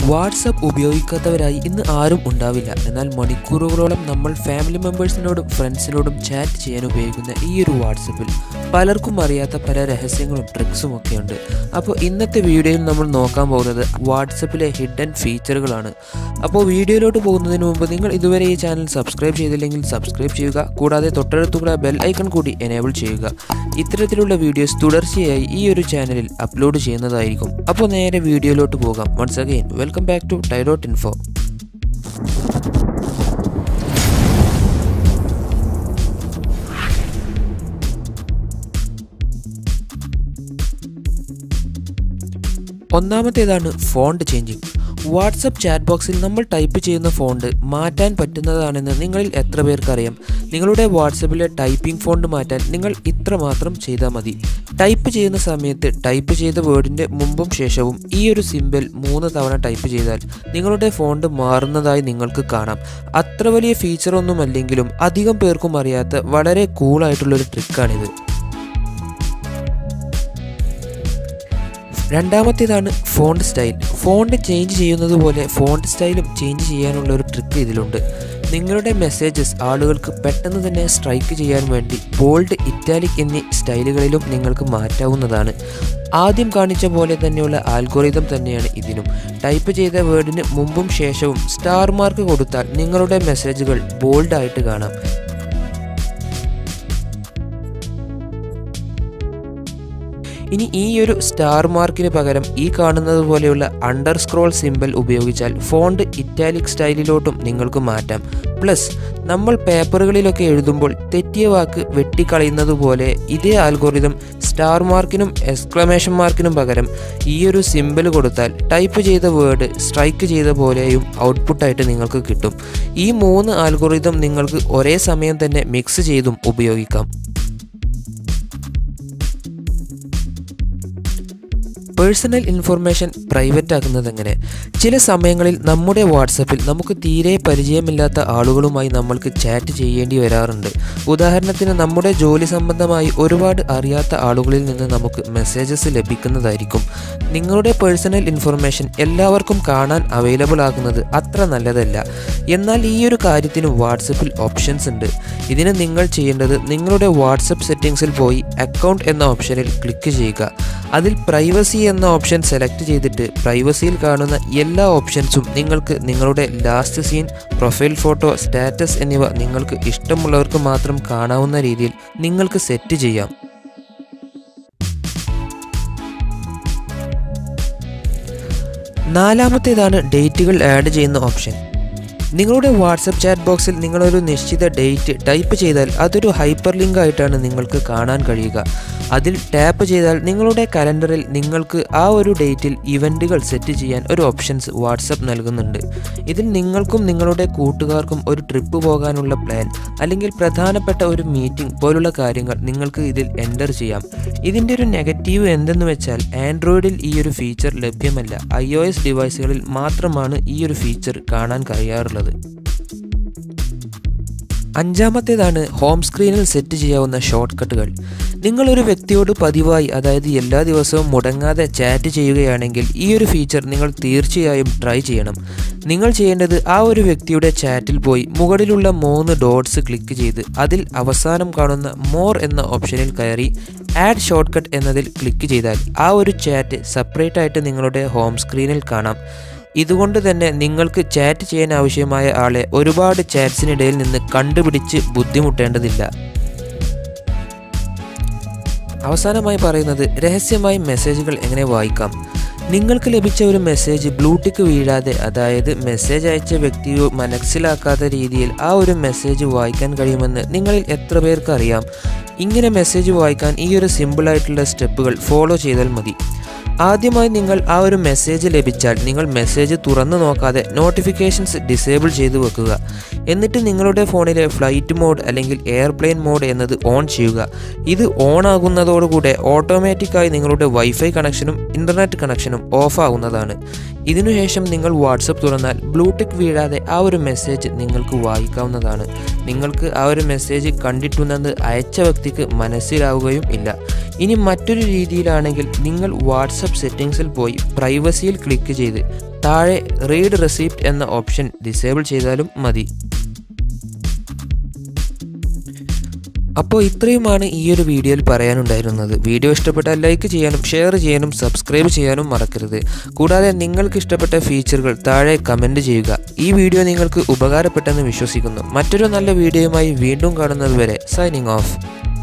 WhatsApp ഉപയോഗിക്കാത്തവരായി ഇന്ന് ആരും ഉണ്ടാവില്ല എന്നാൽ മണിക്കൂറുകളോളം നമ്മൾ ഫാമിലി മെമ്പേഴ്സിനോടും ഫ്രണ്ട്സിനോടും ചാറ്റ് ചെയ്യാൻ ഉപയോഗിക്കുന്ന ഈ ഒരു വാട്സപ്പിൽ പലർക്കും അറിയാത്ത പല രഹസ്യങ്ങളും ട്രിക്സും ഒക്കെ ഉണ്ട് അപ്പോൾ ഇന്നത്തെ വീഡിയോയിൽ നമ്മൾ നോക്കാൻ പോകുന്നത് വാട്സപ്പിലെ ഹിഡൻ ഫീച്ചറുകളാണ് അപ്പോൾ വീഡിയോയിലോട്ട് പോകുന്നതിന് മുമ്പ് നിങ്ങൾ ഇതുവരെ ഈ ചാനൽ സബ്സ്ക്രൈബ് ചെയ്തില്ലെങ്കിൽ സബ്സ്ക്രൈബ് ചെയ്യുക കൂടാതെ തൊട്ടടുത്തുള്ള ബെൽ ഐക്കൺ കൂടി എനേബിൾ ചെയ്യുക ഇത്തരത്തിലുള്ള വീഡിയോസ് തുടർച്ചയായി ഈ ഒരു ചാനലിൽ അപ്ലോഡ് ചെയ്യുന്നതായിരിക്കും അപ്പോൾ നേരെ വീഡിയോയിലോട്ട് പോകാം once again welcome back to Tidot info ഒന്നാമത്തേതാണ് ഫോണ്ട് ചേഞ്ചിങ് വാട്സപ്പ് ചാറ്റ് ബോക്സിൽ നമ്മൾ ടൈപ്പ് ചെയ്യുന്ന ഫോണ്ട് മാറ്റാൻ പറ്റുന്നതാണെന്ന് നിങ്ങളിൽ എത്ര പേർക്കറിയാം നിങ്ങളുടെ വാട്സപ്പിലെ ടൈപ്പിംഗ് ഫോണ്ട് മാറ്റാൻ നിങ്ങൾ ഇത്ര മാത്രം ചെയ്താൽ മതി ടൈപ്പ് ചെയ്യുന്ന സമയത്ത് ടൈപ്പ് ചെയ്ത വേർഡിൻ്റെ മുമ്പും ശേഷവും ഈ ഒരു സിമ്പിൾ മൂന്ന് തവണ ടൈപ്പ് ചെയ്താൽ നിങ്ങളുടെ ഫോണ്ട് മാറുന്നതായി നിങ്ങൾക്ക് കാണാം അത്ര വലിയ ഫീച്ചറൊന്നുമല്ലെങ്കിലും അധികം പേർക്കും അറിയാത്ത വളരെ കൂളായിട്ടുള്ളൊരു ട്രിക്കാണിത് രണ്ടാമത്തേതാണ് ഫോണ്ട് സ്റ്റൈൽ ഫോണ്ട് ചേഞ്ച് ചെയ്യുന്നത് പോലെ ഫോണ്ട് സ്റ്റൈലും ചേഞ്ച് ചെയ്യാനുള്ള ഒരു ട്രിക്ക് ഇതിലുണ്ട് നിങ്ങളുടെ മെസ്സേജസ് ആളുകൾക്ക് പെട്ടെന്ന് തന്നെ സ്ട്രൈക്ക് ചെയ്യാൻ വേണ്ടി ബോൾഡ് ഇറ്റാലിക് എന്നീ സ്റ്റൈലുകളിലും നിങ്ങൾക്ക് മാറ്റാവുന്നതാണ് ആദ്യം കാണിച്ച പോലെ തന്നെയുള്ള ആൽഗോറിതം തന്നെയാണ് ഇതിനും ടൈപ്പ് ചെയ്ത വേർഡിന് മുമ്പും ശേഷവും സ്റ്റാർ മാർക്ക് കൊടുത്താൽ നിങ്ങളുടെ മെസ്സേജുകൾ ബോൾഡായിട്ട് കാണാം ഇനി ഈ ഒരു സ്റ്റാർ മാർക്കിന് പകരം ഈ കാണുന്നത് പോലെയുള്ള അണ്ടർ സ്ക്രോൾ സിമ്പിൾ ഉപയോഗിച്ചാൽ ഫോണ്ട് ഇറ്റാലിക് സ്റ്റൈലിലോട്ടും നിങ്ങൾക്ക് മാറ്റാം പ്ലസ് നമ്മൾ പേപ്പറുകളിലൊക്കെ എഴുതുമ്പോൾ തെറ്റിയ വാക്ക് വെട്ടിക്കളയുന്നത് പോലെ ഇതേ ആൽഗോറിതം സ്റ്റാർ മാർക്കിനും എക്സ്ക്ലമേഷൻ മാർക്കിനും പകരം ഈ ഒരു സിമ്പിൾ കൊടുത്താൽ ടൈപ്പ് ചെയ്ത വേർഡ് സ്ട്രൈക്ക് ചെയ്ത പോലെയും ഔട്ട്പുട്ടായിട്ട് നിങ്ങൾക്ക് കിട്ടും ഈ മൂന്ന് ആൽഗോറിതം നിങ്ങൾക്ക് ഒരേ സമയം തന്നെ മിക്സ് ചെയ്തും ഉപയോഗിക്കാം പേഴ്സണൽ ഇൻഫർമേഷൻ പ്രൈവറ്റ് ആക്കുന്നത് എങ്ങനെ ചില സമയങ്ങളിൽ നമ്മുടെ വാട്സപ്പിൽ നമുക്ക് തീരെ പരിചയമില്ലാത്ത ആളുകളുമായി നമ്മൾക്ക് ചാറ്റ് ചെയ്യേണ്ടി വരാറുണ്ട് ഉദാഹരണത്തിന് നമ്മുടെ ജോലി സംബന്ധമായി ഒരുപാട് അറിയാത്ത ആളുകളിൽ നിന്ന് നമുക്ക് മെസ്സേജസ് ലഭിക്കുന്നതായിരിക്കും നിങ്ങളുടെ പേഴ്സണൽ ഇൻഫർമേഷൻ എല്ലാവർക്കും കാണാൻ അവൈലബിൾ ആകുന്നത് അത്ര നല്ലതല്ല എന്നാൽ ഈ ഒരു കാര്യത്തിന് വാട്സപ്പിൽ ഓപ്ഷൻസ് ഉണ്ട് ഇതിന് നിങ്ങൾ ചെയ്യേണ്ടത് നിങ്ങളുടെ വാട്സപ്പ് സെറ്റിംഗ്സിൽ പോയി അക്കൗണ്ട് എന്ന ഓപ്ഷനിൽ ക്ലിക്ക് ചെയ്യുക അതിൽ പ്രൈവസി എന്ന ഓപ്ഷൻ സെലക്ട് ചെയ്തിട്ട് പ്രൈവസിയിൽ കാണുന്ന എല്ലാ ഓപ്ഷൻസും നിങ്ങൾക്ക് നിങ്ങളുടെ last seen profile photo status എന്നിവ നിങ്ങൾക്ക് ഇഷ്ടമുള്ളവർക്ക് മാത്രം കാണാവുന്ന രീതിയിൽ നിങ്ങൾക്ക് സെറ്റ് ചെയ്യാം നാലാമത്തേതാണ് ഡേറ്റുകൾ ആഡ് ചെയ്യുന്ന ഓപ്ഷൻ നിങ്ങളുടെ വാട്സപ്പ് ചാറ്റ് ബോക്സിൽ നിങ്ങളൊരു നിശ്ചിത ഡേറ്റ് ടൈപ്പ് ചെയ്താൽ അതൊരു ഹൈപ്പർ ലിങ്ക് ആയിട്ടാണ് നിങ്ങൾക്ക് കാണാൻ കഴിയുക അതിൽ ടാപ്പ് ചെയ്താൽ നിങ്ങളുടെ കലണ്ടറിൽ നിങ്ങൾക്ക് ആ ഒരു ഡേറ്റിൽ ഇവൻറ്റുകൾ സെറ്റ് ചെയ്യാൻ ഒരു ഓപ്ഷൻസ് വാട്സപ്പ് നൽകുന്നുണ്ട് ഇതിൽ നിങ്ങൾക്കും നിങ്ങളുടെ കൂട്ടുകാർക്കും ഒരു ട്രിപ്പ് പോകാനുള്ള പ്ലാൻ അല്ലെങ്കിൽ പ്രധാനപ്പെട്ട ഒരു മീറ്റിംഗ് പോലുള്ള കാര്യങ്ങൾ നിങ്ങൾക്ക് ഇതിൽ എൻ്റർ ചെയ്യാം ഇതിൻ്റെ ഒരു നെഗറ്റീവ് എന്തെന്ന് വെച്ചാൽ ആൻഡ്രോയിഡിൽ ഈ ഒരു ഫീച്ചർ ലഭ്യമല്ല ഐ ഒ എസ് ഡിവൈസുകളിൽ മാത്രമാണ് ഈ ഒരു ഫീച്ചർ കാണാൻ കഴിയാറുള്ളത് അഞ്ചാമത്തേതാണ് ഹോം സ്ക്രീനിൽ സെറ്റ് ചെയ്യാവുന്ന ഷോർട്ട് കട്ടുകൾ നിങ്ങളൊരു വ്യക്തിയോട് പതിവായി അതായത് എല്ലാ ദിവസവും മുടങ്ങാതെ ചാറ്റ് ചെയ്യുകയാണെങ്കിൽ ഈ ഒരു ഫീച്ചർ നിങ്ങൾ തീർച്ചയായും ട്രൈ ചെയ്യണം നിങ്ങൾ ചെയ്യേണ്ടത് ആ ഒരു വ്യക്തിയുടെ ചാറ്റിൽ പോയി മുകളിലുള്ള മൂന്ന് ഡോട്ട്സ് ക്ലിക്ക് ചെയ്ത് അതിൽ അവസാനം കാണുന്ന മോർ എന്ന ഓപ്ഷനിൽ കയറി ആഡ് ഷോർട്ട് കട്ട് എന്നതിൽ ക്ലിക്ക് ചെയ്താൽ ആ ഒരു ചാറ്റ് സെപ്പറേറ്റ് ആയിട്ട് നിങ്ങളുടെ ഹോം സ്ക്രീനിൽ കാണാം ഇതുകൊണ്ട് തന്നെ നിങ്ങൾക്ക് ചാറ്റ് ചെയ്യാൻ ആവശ്യമായ ആളെ ഒരുപാട് ചാറ്റ്സിനിടയിൽ നിന്ന് കണ്ടുപിടിച്ച് ബുദ്ധിമുട്ടേണ്ടതില്ല അവസാനമായി പറയുന്നത് രഹസ്യമായി മെസ്സേജുകൾ എങ്ങനെ വായിക്കാം നിങ്ങൾക്ക് ലഭിച്ച ഒരു മെസ്സേജ് ബ്ലൂടിക്ക് വീഴാതെ അതായത് മെസ്സേജ് അയച്ച വ്യക്തിയോ മനസ്സിലാക്കാത്ത രീതിയിൽ ആ ഒരു മെസ്സേജ് വായിക്കാൻ കഴിയുമെന്ന് നിങ്ങളിൽ എത്ര പേർക്ക് അറിയാം ഇങ്ങനെ മെസ്സേജ് വായിക്കാൻ ഈ ഒരു സിമ്പിളായിട്ടുള്ള സ്റ്റെപ്പുകൾ ഫോളോ ചെയ്താൽ മതി ആദ്യമായി നിങ്ങൾ ആ ഒരു മെസ്സേജ് ലഭിച്ചാൽ നിങ്ങൾ മെസ്സേജ് തുറന്നു നോക്കാതെ നോട്ടിഫിക്കേഷൻസ് ഡിസേബിൾ ചെയ്തു വെക്കുക എന്നിട്ട് നിങ്ങളുടെ ഫോണിലെ ഫ്ലൈറ്റ് മോഡ് അല്ലെങ്കിൽ എയർപ്ലെയിൻ മോഡ് എന്നത് ഓൺ ചെയ്യുക ഇത് ഓൺ ആകുന്നതോടുകൂടെ ഓട്ടോമാറ്റിക്കായി നിങ്ങളുടെ വൈഫൈ കണക്ഷനും ഇൻ്റർനെറ്റ് കണക്ഷനും ഓഫ് ആകുന്നതാണ് ഇതിനുശേഷം നിങ്ങൾ വാട്സപ്പ് തുറന്നാൽ ബ്ലൂടിക്ക് വീഴാതെ ആ ഒരു മെസ്സേജ് നിങ്ങൾക്ക് വായിക്കാവുന്നതാണ് നിങ്ങൾക്ക് ആ ഒരു മെസ്സേജ് കണ്ടിട്ടുണ്ടെന്ന് അയച്ച വ്യക്തിക്ക് മനസ്സിലാവുകയും ഇല്ല ഇനി മറ്റൊരു രീതിയിലാണെങ്കിൽ നിങ്ങൾ വാട്സപ്പ് സെറ്റിങ്സിൽ പോയി പ്രൈവസിയിൽ ക്ലിക്ക് ചെയ്ത് താഴെ റീഡ് റെസിപ്റ്റ് എന്ന ഓപ്ഷൻ ഡിസേബിൾ ചെയ്താലും മതി അപ്പോൾ ഇത്രയുമാണ് ഈ ഒരു വീഡിയോയിൽ പറയാനുണ്ടായിരുന്നത് വീഡിയോ ഇഷ്ടപ്പെട്ടാൽ ലൈക്ക് ചെയ്യാനും ഷെയർ ചെയ്യാനും സബ്സ്ക്രൈബ് ചെയ്യാനും മറക്കരുത് കൂടാതെ നിങ്ങൾക്ക് ഇഷ്ടപ്പെട്ട ഫീച്ചറുകൾ താഴെ കമൻറ്റ് ചെയ്യുക ഈ വീഡിയോ നിങ്ങൾക്ക് ഉപകാരപ്പെട്ടെന്ന് വിശ്വസിക്കുന്നു മറ്റൊരു നല്ല വീഡിയോയുമായി വീണ്ടും കാണുന്നത് വരെ സൈനിങ് ഓഫ്